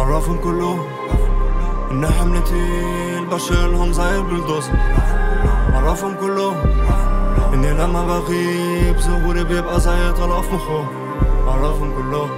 عرفهم كلهم ان حملتي بشيلهم زي البلدوزر عرفهم كلهم اني لما بغيب ظهوري بيبقى زي طلف مخهم عرفهم كلهم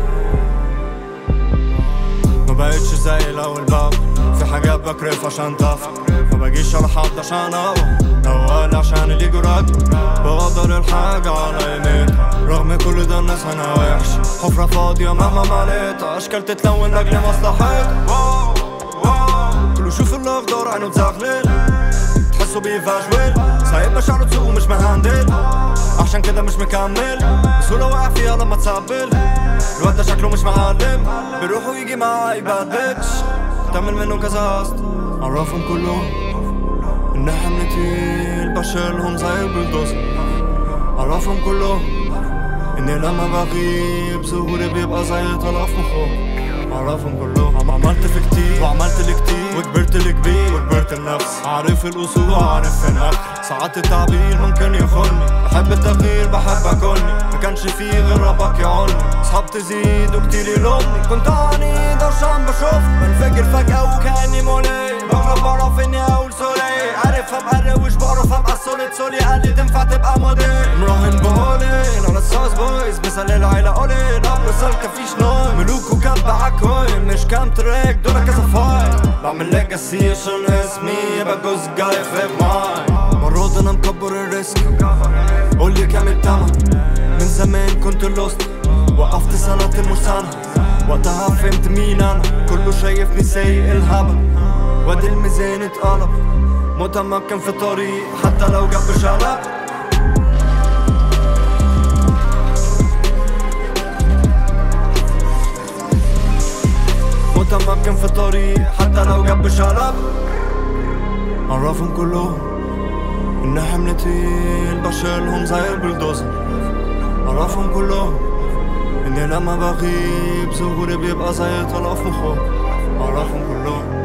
ما بقتش زي الاول باب في حاجات بكرف عشان تافه ما بجيش على حد عشان اقوى اول عشان اللي جراك بقدر الحاجة على يمينها رغم كل ده الناس انا وحش حفرة فاضية مهما مليتها اشكال تتلون لاجل مصلحتها واو واو كله شوف الاخضر عينه تزغلل تحسه بيفشول سايب مشاعره تسوق ومش مهندل عشان كده مش مكمل بسهولة واقع فيها لما تسبل الواد ده شكله مش معلم بيروح ويجي معاه يبدلش تعمل منه كذا قصد عرفهم كلهم ان حملتي بشيلهم زي البلدوزر عرفهم كلهم اني لما بغيب ظهوري بيبقى زي طلف مخهم عرفهم كلهم عم عملت في كتير وعملت لي كتير وكبرت لكبير وكبرت لنفسي عارف الاصول وعارف فين اخر ساعات التعبير ممكن يخوني بحب التغيير بحب اكلني ما كانش فيه غير ربك يعوني اصحاب تزيد وكتير يلومني كنت عنيد عشان بشوف بنفجر فجأة وكأني مولي بغرب بعرف اني اقول سوري عارف ابقى روش بعرف ابقى سوليد سولي قال لي تنفع تبقى موديل مراهن بقولي انا الساس بويز بسأل العيلة قولي راب سلكة فيش نوي ملوك وكب عكوي مش كام تراك دول كذا فايل بعمل ليجاسي عشان اسمي يبقى جوز جاي في ماي مرات انا مكبر الريسك قولي كام التمن من زمان كنت لوست وقفت سنة مش سنة وقتها فهمت مين انا كله شايفني سايق الهبل وادي الميزان اتقلب متمكن في طريق حتى لو جاب شلب متمكن في طريق حتى لو جاب شلب عرفهم كلهم ان حملتي بشيلهم زي البلدوزر عرفهم كلهم اني لما بغيب ظهوري بيبقى زي طلف مخهم عرفهم كلهم